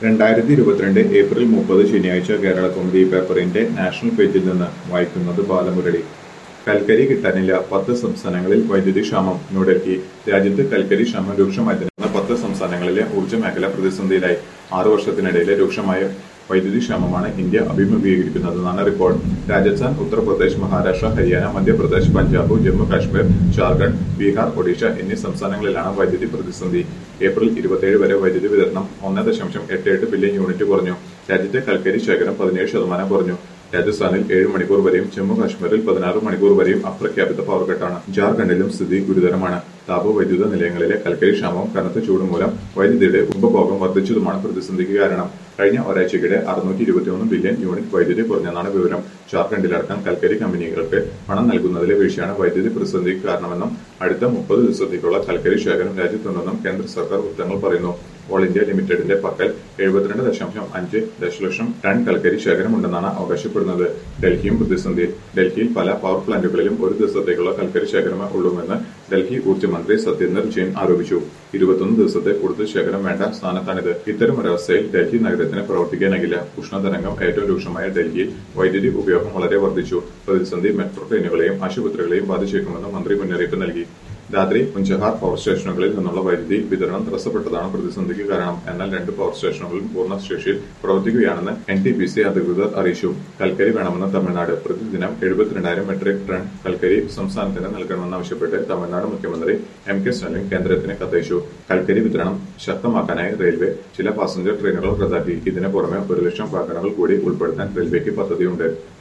രണ്ടായിരത്തി ഇരുപത്തിരണ്ട് ഏപ്രിൽ മുപ്പത് ശനിയാഴ്ച കേരള കൗമുദി പേപ്പറിന്റെ നാഷണൽ പേജിൽ നിന്ന് വായിക്കുന്നത് ബാലമുരളി കൽക്കരി കിട്ടാനില്ല പത്ത് സംസ്ഥാനങ്ങളിൽ വൈദ്യുതി ക്ഷാമം ന്യൂഡൽഹി രാജ്യത്ത് കൽക്കരി ക്ഷാമം രൂക്ഷമായിരുന്ന പത്ത് സംസ്ഥാനങ്ങളിലെ ഊർജ്ജ മേഖല പ്രതിസന്ധിയിലായി ആറു വർഷത്തിനിടയിലെ രൂക്ഷമായ വൈദ്യുതി ക്ഷാമമാണ് ഇന്ത്യ അഭിമുഖീകരിക്കുന്നതെന്നാണ് റിപ്പോർട്ട് രാജസ്ഥാൻ ഉത്തർപ്രദേശ് മഹാരാഷ്ട്ര ഹരിയാന മധ്യപ്രദേശ് പഞ്ചാബ് ജമ്മു കാശ്മീർ ജാർഖണ്ഡ് ബീഹാർ ഒഡീഷ എന്നീ സംസ്ഥാനങ്ങളിലാണ് വൈദ്യുതി പ്രതിസന്ധി ഏപ്രിൽ ഇരുപത്തിയേഴ് വരെ വൈദ്യുതി വിതരണം ഒന്ന് ദശാംശം എട്ട് എട്ട് ബില്യൺ യൂണിറ്റ് കുറഞ്ഞു രാജ്യത്തെ കൽക്കരി ശേഖരം പതിനേഴ് ശതമാനം കുറഞ്ഞു രാജസ്ഥാനിൽ ഏഴ് മണിക്കൂർ വരെയും ജമ്മു കാശ്മീരിൽ പതിനാറ് മണിക്കൂർ വരെയും അപ്രഖ്യാപിത പവർ കട്ടാണ് ജാർഖണ്ഡിലും സ്ഥിതി ഗുരുതരമാണ് താപവൈദ്യുത നിലയങ്ങളിലെ കൽക്കരി ക്ഷാമവും കനത്ത ചൂട് മൂലം വൈദ്യുതിയുടെ ഉപഭോഗം വർദ്ധിച്ചതുമാണ് പ്രതിസന്ധിക്ക് കാരണം കഴിഞ്ഞ ഒരാഴ്ചയ്ക്കിടെ അറുന്നൂറ്റി ഇരുപത്തിയൊന്ന് ബില്യൺ യൂണിറ്റ് വൈദ്യുതി കുറഞ്ഞെന്നാണ് വിവരം ജാർഖണ്ഡിലടക്കം കൽക്കരി കമ്പനികൾക്ക് പണം നൽകുന്നതിലെ വീഴ്ചയാണ് വൈദ്യുതി പ്രതിസന്ധിക്ക് കാരണമെന്നും അടുത്ത മുപ്പത് ദിവസത്തേക്കുള്ള കൽക്കരി ശേഖരം രാജ്യത്തുണ്ടെന്നും കേന്ദ്ര സർക്കാർ വൃത്തങ്ങൾ പറയുന്നു ഓൾ ഇന്ത്യ ലിമിറ്റഡിന്റെ പക്കൽ എഴുപത്തിരണ്ട് ദശാംശം അഞ്ച് ദശലക്ഷം ടൺ കൽക്കരി ശേഖരമുണ്ടെന്നാണ് അവകാശപ്പെടുന്നത് ഡൽഹിയും പ്രതിസന്ധിയിൽ ഡൽഹിയിൽ പല പവർ പ്ലാന്റുകളിലും ഒരു ദിവസത്തേക്കുള്ള കൽക്കരി ശേഖരമേ ഉള്ളൂവെന്ന് ഡൽഹി ഊർജ്ജമന്ത്രി സത്യേന്ദർ ജെയിൻ ആരോപിച്ചു ഇരുപത്തൊന്ന് ദിവസത്തെ കൂടുതൽ ശേഖരം വേണ്ട സ്ഥാനത്താണിത് ഇത്തരം ഒരവസ്ഥയിൽ ഡൽഹി നഗരത്തിന് പ്രവർത്തിക്കാനാകില്ല ഉഷ്ണതരംഗം ഏറ്റവും രൂക്ഷമായ ഡൽഹിയിൽ വൈദ്യുതി ഉപയോഗം വളരെ വർദ്ധിച്ചു പ്രതിസന്ധി മെട്രോ ട്രെയിനുകളെയും ആശുപത്രികളെയും ബാധിച്ചേക്കുമെന്ന് മന്ത്രി മുന്നറിയിപ്പ് നൽകി ദാദ്രി പുഞ്ചഹാർ പവർ സ്റ്റേഷനുകളിൽ നിന്നുള്ള വൈദ്യുതി വിതരണം തടസ്സപ്പെട്ടതാണ് പ്രതിസന്ധിക്ക് കാരണം എന്നാൽ രണ്ട് പവർ സ്റ്റേഷനുകളും പൂർണ്ണ ശേഷിയിൽ പ്രവർത്തിക്കുകയാണെന്ന് എൻ ടി പി സി അധികൃതർ അറിയിച്ചു കൽക്കരി വേണമെന്ന് തമിഴ്നാട് പ്രതിദിനം എഴുപത്തിരണ്ടായിരം മെട്രിക് ടൺ കൽക്കരി സംസ്ഥാനത്തിന് നൽകണമെന്നാവശ്യപ്പെട്ട് തമിഴ്നാട് മുഖ്യമന്ത്രി എം കെ സ്റ്റാലിൻ കേന്ദ്രത്തിന് കത്തയച്ചു കൽക്കരി വിതരണം ശക്തമാക്കാനായി റെയിൽവേ ചില പാസഞ്ചർ ട്രെയിനുകൾ റദ്ദാക്കി ഇതിന് പുറമെ ഒരു ലക്ഷം വാഹനങ്ങൾ കൂടി ഉൾപ്പെടുത്താൻ റെയിൽവേക്ക് പദ്ധതിയുണ്ട്